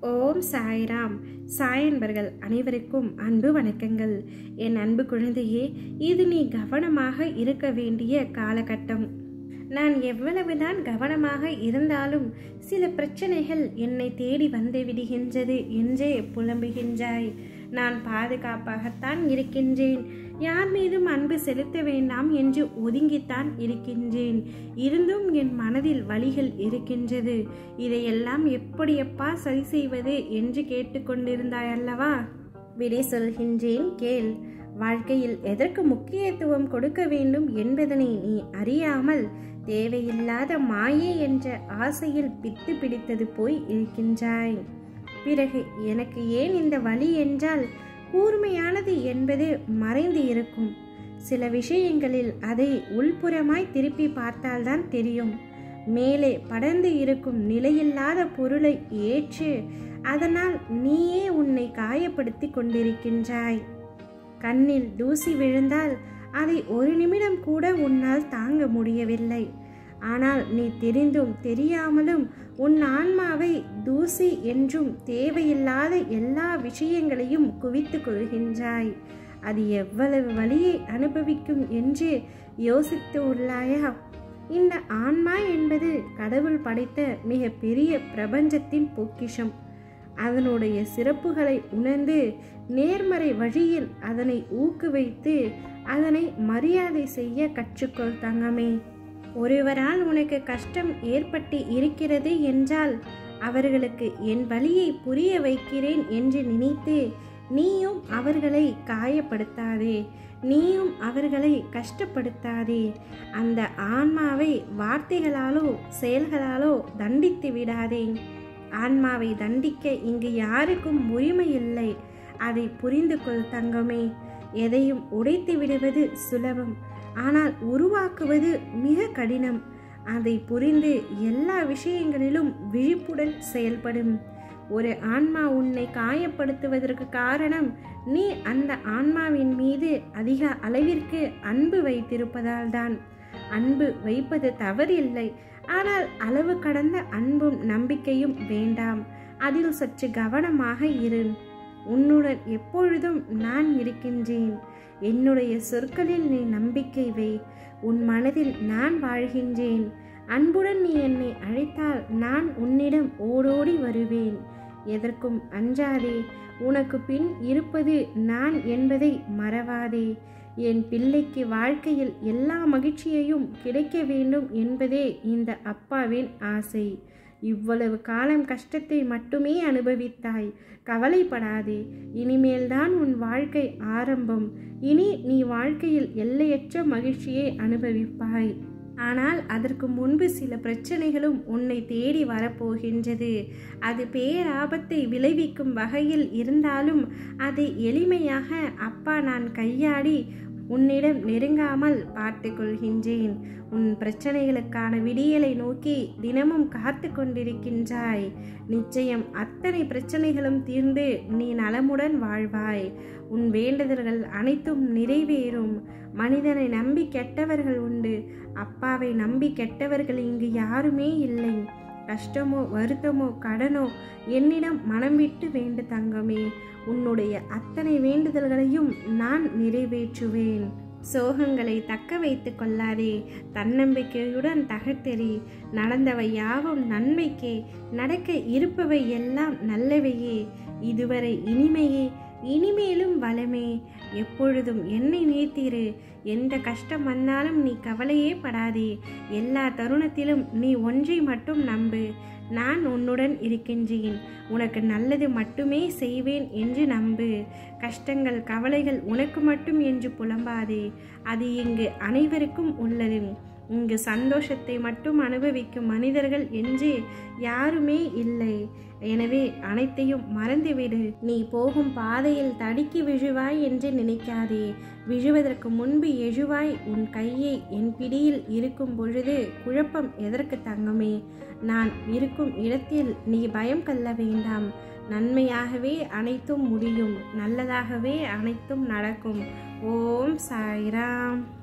ஓம் சாய்ராம் சாய் அன்பர்கள் அனைவருக்கும் அன்பு வணக்கங்கள் என் அன்பு குழந்தையே இது நீ கவனமாக இருக்க வேண்டிய காலகட்டம் நான் எவ்வளவுதான் கவனமாக இருந்தாலும் சில பிரச்சனைகள் என்னை தேடி வந்து விடுகின்றது என்றே புலம்புகின்றாய் நான் பாதுகாப்பாகத்தான் இருக்கின்றேன் யார் மீதும் அன்பு செலுத்த வேண்டாம் என்று ஒதுங்கித்தான் இருக்கின்றேன் இருந்தும் என் மனதில் வழிகள் இருக்கின்றது இதையெல்லாம் எப்படியப்பா சரி செய்வது என்று கேட்டுக்கொண்டிருந்தாய் அல்லவா விடை சொல்கின்றேன் கேள் வாழ்க்கையில் எதற்கு முக்கியத்துவம் கொடுக்க வேண்டும் என்பதனை நீ அறியாமல் தேவையில்லாத மாயே என்ற ஆசையில் பித்து பிடித்தது போய் இருக்கின்றாய் பிறகு எனக்கு ஏன் இந்த வழி என்றால் கூர்மையானது என்பது மறைந்து இருக்கும் சில விஷயங்களில் அதை உள்புறமாய் திருப்பி பார்த்தால்தான் தெரியும் மேலே படர்ந்து இருக்கும் நிலையில்லாத பொருளை ஏற்று அதனால் நீயே உன்னை காயப்படுத்தி கொண்டிருக்கின்றாய் கண்ணில் தூசி விழுந்தால் அதை ஒரு நிமிடம் கூட உன்னால் தாங்க முடியவில்லை ஆனால் நீ தெரிந்தும் தெரியாமலும் உன் ஆன்மாவை தூசி என்றும் தேவையில்லாத எல்லா விஷயங்களையும் குவித்து கொள்கின்றாய் அது எவ்வளவு வழியை அனுபவிக்கும் என்று யோசித்து உள்ளாயா இந்த ஆன்மா என்பது கடவுள் படைத்த மிக பெரிய பிரபஞ்சத்தின் பொக்கிஷம் அதனுடைய சிறப்புகளை உணர்ந்து நேர்மறை வழியில் அதனை ஊக்குவித்து அதனை மரியாதை செய்ய கற்றுக்கொள் தங்கமே ஒருவரால் உனக்கு கஷ்டம் ஏற்பட்டு இருக்கிறது என்றால் அவர்களுக்கு என் வழியை புரிய வைக்கிறேன் என்று நினைத்து நீயும் அவர்களை காயப்படுத்தாதே நீயும் அவர்களை கஷ்டப்படுத்தாதே அந்த ஆன்மாவை வார்த்தைகளாலோ செயல்களாலோ தண்டித்து விடாதே ஆன்மாவை தண்டிக்க இங்கு யாருக்கும் உரிமை இல்லை அதை புரிந்து கொள் தங்கமே எதையும் உடைத்து விடுவது சுலபம் ஆனால் உருவாக்குவது மிக கடினம் அதை புரிந்து எல்லா விஷயங்களிலும் விழிப்புடன் செயல்படும் ஒரு ஆன்மா உன்னை காயப்படுத்துவதற்கு காரணம் நீ அந்த ஆன்மாவின் மீது அதிக அளவிற்கு அன்பு வைத்திருப்பதால் தான் அன்பு வைப்பது தவறில்லை ஆனால் அளவு கடந்த அன்பும் நம்பிக்கையும் வேண்டாம் அதில் சற்று கவனமாக இரு உன்னுடன் எப்பொழுதும் நான் இருக்கின்றேன் என்னுடைய சொற்களில் நீ நம்பிக்கை வை உன் மனதில் நான் வாழ்கின்றேன் அன்புடன் நீ என்னை அழைத்தால் நான் உன்னிடம் ஓடோடி வருவேன் எதற்கும் அஞ்சாதே உனக்கு பின் இருப்பது நான் என்பதை மறவாதே என் பிள்ளைக்கு வாழ்க்கையில் எல்லா மகிழ்ச்சியையும் கிடைக்க வேண்டும் என்பதே இந்த அப்பாவின் ஆசை இவ்வளவு காலம் கஷ்டத்தை மட்டுமே அனுபவித்தாய் கவலைப்படாதே இனிமேல்தான் உன் வாழ்க்கை ஆரம்பம் இனி நீ வாழ்க்கையில் எல்லையற்ற மகிழ்ச்சியை அனுபவிப்பாய் ஆனால் அதற்கு முன்பு சில பிரச்சனைகளும் உன்னை தேடி வரப்போகின்றது அது பேராபத்தை விளைவிக்கும் வகையில் இருந்தாலும் அதை எளிமையாக அப்பா நான் கையாடி உன்னிடம் நெருங்காமல் பார்த்து கொள்கின்றேன் உன் பிரச்சனைகளுக்கான விடியலை நோக்கி தினமும் காத்து கொண்டிருக்கின்றாய் நிச்சயம் அத்தனை பிரச்சனைகளும் தீர்ந்து நீ நலமுடன் வாழ்வாய் உன் வேண்டுதல்கள் அனைத்தும் நிறைவேறும் மனிதனை நம்பி கெட்டவர்கள் உண்டு அப்பாவை நம்பி கெட்டவர்கள் இங்கு யாருமே இல்லை கஷ்டமோ வருத்தமோ கடனோ என்னிடம் மனம் விட்டு வேண்டு தங்கமே உன்னுடைய அத்தனை வேண்டுதல்களையும் நான் நிறைவேற்றுவேன் சோகங்களை தக்க வைத்து கொள்ளாதே தன்னம்பிக்கையுடன் தகர்த்தெறி நடந்தவை யாவும் நன்மைக்கே நடக்க இருப்பவை எல்லாம் நல்லவையே இதுவரை இனிமையே இனிமேலும் வளமே எப்பொழுதும் என்னை நீத்திரு எந்த கஷ்டம் வந்தாலும் நீ கவலையே படாதே எல்லா தருணத்திலும் நீ ஒன்றை மட்டும் நம்பு நான் உன்னுடன் இருக்கின்றேன் உனக்கு நல்லது மட்டுமே செய்வேன் என்று நம்பு கஷ்டங்கள் கவலைகள் உனக்கு மட்டும் என்று புலம்பாதே அது இங்கு அனைவருக்கும் உள்ளது இங்கு சந்தோஷத்தை மட்டும் அனுபவிக்கும் மனிதர்கள் என்று யாருமே இல்லை எனவே அனைத்தையும் மறந்துவிடு நீ போகும் பாதையில் தடுக்கி விழுவாய் என்று நினைக்காதே விழுவதற்கு முன்பு எழுவாய் உன் கையை என் பிடியில் இருக்கும் பொழுது குழப்பம் எதற்கு தங்கமே நான் இருக்கும் இடத்தில் நீ பயம் கொள்ள வேண்டாம் நன்மையாகவே அனைத்தும் முடியும் நல்லதாகவே அனைத்தும் நடக்கும் ஓம் சாய்ராம்